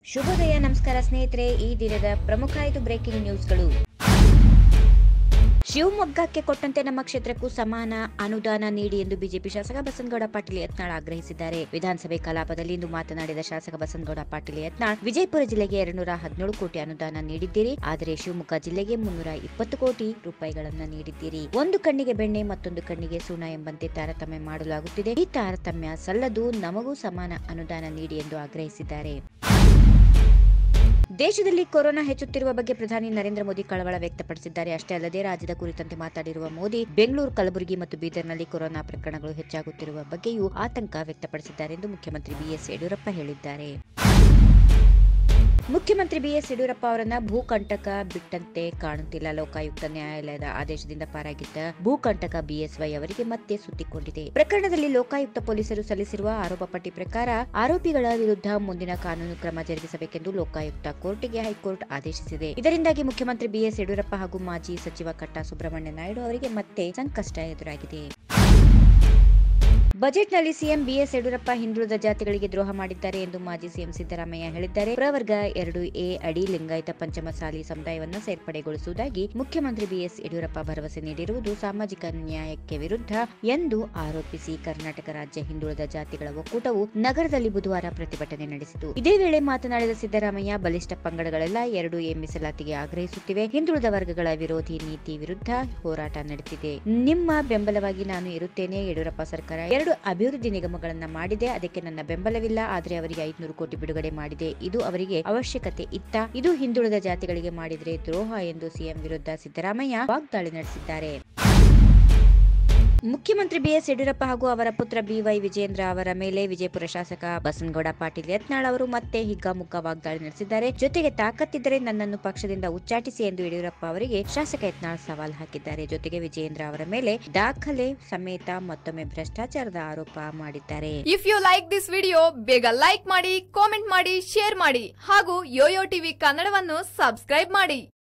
ಶುಭೋದಯ ನಮಸ್ಕಾರ ಸ್ನೇಹಿತರೆ ಈ ದಿನದ ಪ್ರಮುಖ ಐದು ಬ್ರೇಕಿಂಗ್ ನ್ಯೂಸ್ಗಳು ಶಿವಮೊಗ್ಗಕ್ಕೆ ಕೊಟ್ಟಂತೆ ನಮ್ಮ ಕ್ಷೇತ್ರಕ್ಕೂ ಸಮಾನ ಅನುದಾನ ನೀಡಿ ಎಂದು ಬಿಜೆಪಿ ಶಾಸಕ ಬಸನಗೌಡ ಪಾಟೀಲ್ ಯತ್ನಾಳ್ ಆಗ್ರಹಿಸಿದ್ದಾರೆ ವಿಧಾನಸಭೆ ಕಲಾಪದಲ್ಲಿ ಇಂದು ಮಾತನಾಡಿದ ಶಾಸಕ ಬಸನಗೌಡ ಪಾಟೀಲ್ ಯತ್ನಾಳ್ ವಿಜಯಪುರ ಜಿಲ್ಲೆಗೆ ಎರಡ್ನೂರ ಹದಿನೇಳು ಕೋಟಿ ಅನುದಾನ ನೀಡಿದ್ದೀರಿ ಆದರೆ ಶಿವಮೊಗ್ಗ ಜಿಲ್ಲೆಗೆ ಮುನ್ನೂರ ಇಪ್ಪತ್ತು ಕೋಟಿ ರೂಪಾಯಿಗಳನ್ನ ನೀಡಿದ್ದೀರಿ ಒಂದು ಕಣ್ಣಿಗೆ ಬೆಣ್ಣೆ ಮತ್ತೊಂದು ಕಣ್ಣಿಗೆ ಸುಣ್ಣ ಎಂಬಂತೆ ತಾರತಮ್ಯ ಮಾಡಲಾಗುತ್ತಿದೆ ಈ ತಾರತಮ್ಯ ಸಲ್ಲದು ನಮಗೂ ಸಮಾನ ಅನುದಾನ ನೀಡಿ ಎಂದು ಆಗ್ರಹಿಸಿದ್ದಾರೆ ದೇಶದಲ್ಲಿ ಕೊರೋನಾ ಹೆಚ್ಚುತ್ತಿರುವ ಬಗ್ಗೆ ಪ್ರಧಾನಿ ನರೇಂದ್ರ ಮೋದಿ ಕಳವಳ ವ್ಯಕ್ತಪಡಿಸಿದ್ದಾರೆ ಅಷ್ಟೇ ಅಲ್ಲದೆ ರಾಜ್ಯದ ಕುರಿತಂತೆ ಮಾತಾಡಿರುವ ಮೋದಿ ಬೆಂಗಳೂರು ಕಲಬುರಗಿ ಮತ್ತು ಬೀದರ್ನಲ್ಲಿ ಕೊರೋನಾ ಪ್ರಕರಣಗಳು ಹೆಚ್ಚಾಗುತ್ತಿರುವ ಬಗ್ಗೆಯೂ ಆತಂಕ ವ್ಯಕ್ತಪಡಿಸಿದ್ದಾರೆ ಎಂದು ಮುಖ್ಯಮಂತ್ರಿ ಬಿಎಸ್ ಯಡಿಯೂರಪ್ಪ ಹೇಳಿದ್ದಾರೆ ಮುಖ್ಯಮಂತ್ರಿ ಬಿಎಸ್ ಯಡಿಯೂರಪ್ಪ ಅವರನ್ನ ಭೂಕಂಟಕ ಬಿಟ್ಟಂತೆ ಕಾಣುತ್ತಿಲ್ಲ ಲೋಕಾಯುಕ್ತ ನ್ಯಾಯಾಲಯದ ಆದೇಶದಿಂದ ಪಾರಾಗಿದ್ದ ಭೂಕಂಟಕ ಬಿಎಸ್ವೈ ಅವರಿಗೆ ಮತ್ತೆ ಸುತ್ತಿಕೊಂಡಿದೆ ಪ್ರಕರಣದಲ್ಲಿ ಲೋಕಾಯುಕ್ತ ಪೊಲೀಸರು ಸಲ್ಲಿಸಿರುವ ಆರೋಪ ಪಟ್ಟಿ ಪ್ರಕಾರ ಆರೋಪಿಗಳ ವಿರುದ್ಧ ಮುಂದಿನ ಕಾನೂನು ಕ್ರಮ ಜರುಗಿಸಬೇಕೆಂದು ಲೋಕಾಯುಕ್ತ ಕೋರ್ಟಿಗೆ ಹೈಕೋರ್ಟ್ ಆದೇಶಿಸಿದೆ ಇದರಿಂದಾಗಿ ಮುಖ್ಯಮಂತ್ರಿ ಬಿಎಸ್ ಯಡಿಯೂರಪ್ಪ ಹಾಗೂ ಮಾಜಿ ಸಚಿವ ಕಟ್ಟಾ ಸುಬ್ರಹ್ಮಣ್ಯ ನಾಯ್ಡು ಅವರಿಗೆ ಮತ್ತೆ ಸಂಕಷ್ಟ ಎದುರಾಗಿದೆ ಬಜೆಟ್ನಲ್ಲಿ ಸಿಎಂ ಬಿಎಸ್ ಯಡಿಯೂರಪ್ಪ ಹಿಂದುಳಿದ ಜಾತಿಗಳಿಗೆ ದ್ರೋಹ ಮಾಡಿದ್ದಾರೆ ಎಂದು ಮಾಜಿ ಸಿಎಂ ಸಿದ್ದರಾಮಯ್ಯ ಹೇಳಿದ್ದಾರೆ ಪ್ರವರ್ಗ ಎರಡು ಎ ಅಡಿ ಲಿಂಗಾಯತ ಪಂಚಮಸಾಲಿ ಸಮುದಾಯವನ್ನು ಸೇರ್ಪಡೆಗೊಳಿಸುವುದಾಗಿ ಮುಖ್ಯಮಂತ್ರಿ ಬಿಎಸ್ ಯಡಿಯೂರಪ್ಪ ಭರವಸೆ ನೀಡಿರುವುದು ಸಾಮಾಜಿಕ ನ್ಯಾಯಕ್ಕೆ ವಿರುದ್ಧ ಎಂದು ಆರೋಪಿಸಿ ಕರ್ನಾಟಕ ರಾಜ್ಯ ಹಿಂದುಳಿದ ಜಾತಿಗಳ ಒಕ್ಕೂಟವು ನಗರದಲ್ಲಿ ಬುಧವಾರ ಪ್ರತಿಭಟನೆ ನಡೆಸಿತು ಇದೇ ವೇಳೆ ಮಾತನಾಡಿದ ಸಿದ್ದರಾಮಯ್ಯ ಬಲಿಷ್ಠ ಪಂಗಡಗಳೆಲ್ಲ ಎರಡು ಎ ಮೀಸಲಾತಿಗೆ ಆಗ್ರಹಿಸುತ್ತಿವೆ ಹಿಂದುಳಿದ ವರ್ಗಗಳ ವಿರೋಧಿ ನೀತಿ ವಿರುದ್ಧ ಹೋರಾಟ ನಡೆಸಿದೆ ನಿಮ್ಮ ಬೆಂಬಲವಾಗಿ ನಾನು ಇರುತ್ತೇನೆ ಯಡಿಯೂರಪ್ಪ ಸರ್ಕಾರ ಎರಡು ಅಭಿವೃದ್ಧಿ ನಿಗಮಗಳನ್ನ ಮಾಡಿದೆ ಅದಕ್ಕೆ ನನ್ನ ಬೆಂಬಲವಿಲ್ಲ ಆದರೆ ಅವರಿಗೆ ಐದುನೂರು ಕೋಟಿ ಬಿಡುಗಡೆ ಮಾಡಿದೆ ಇದು ಅವರಿಗೆ ಅವಶ್ಯಕತೆ ಇತ್ತ ಇದು ಹಿಂದುಳಿದ ಜಾತಿಗಳಿಗೆ ಮಾಡಿದ್ರೆ ದ್ರೋಹ ಎಂದು ಸಿಎಂ ವಿರುದ್ಧ ಸಿದ್ದರಾಮಯ್ಯ ವಾಗ್ದಾಳಿ ನಡೆಸಿದ್ದಾರೆ ಮುಖ್ಯಮಂತ್ರಿ ಬಿಎಸ್ ಯಡಿಯೂರಪ್ಪ ಹಾಗೂ ಅವರ ಪುತ್ರ ಬಿವೈ ವಿಜೇಂದ್ರ ಅವರ ಮೇಲೆ ವಿಜಯಪುರ ಶಾಸಕ ಬಸನಗೌಡ ಪಾಟೀಲ್ ಯತ್ನಾಳ್ ಅವರು ಮತ್ತೆ ಹಿಗ್ಗಾಮುಗ್ಗ ವಾಗ್ದಾಳಿ ನಡೆಸಿದ್ದಾರೆ ಜೊತೆಗೆ ತಾಕತ್ತಿದ್ದರೆ ನನ್ನನ್ನು ಪಕ್ಷದಿಂದ ಉಚ್ಚಾಟಿಸಿ ಎಂದು ಯಡಿಯೂರಪ್ಪ ಅವರಿಗೆ ಶಾಸಕ ಯತ್ನಾಳ್ ಸವಾಲ್ ಹಾಕಿದ್ದಾರೆ ಜೊತೆಗೆ ವಿಜೇಂದ್ರ ಅವರ ಮೇಲೆ ದಾಖಲೆ ಸಮೇತ ಮತ್ತೊಮ್ಮೆ ಭ್ರಷ್ಟಾಚಾರದ ಆರೋಪ ಮಾಡಿದ್ದಾರೆ if you like this video ಬೇಗ ಲೈಕ್ ಮಾಡಿ ಕಾಮೆಂಟ್ ಮಾಡಿ ಶೇರ್ ಮಾಡಿ ಹಾಗೂ ಯೋಯೋ ಟಿವಿ ಕನ್ನಡವನ್ನು ಸಬ್ಸ್ಕ್ರೈಬ್ ಮಾಡಿ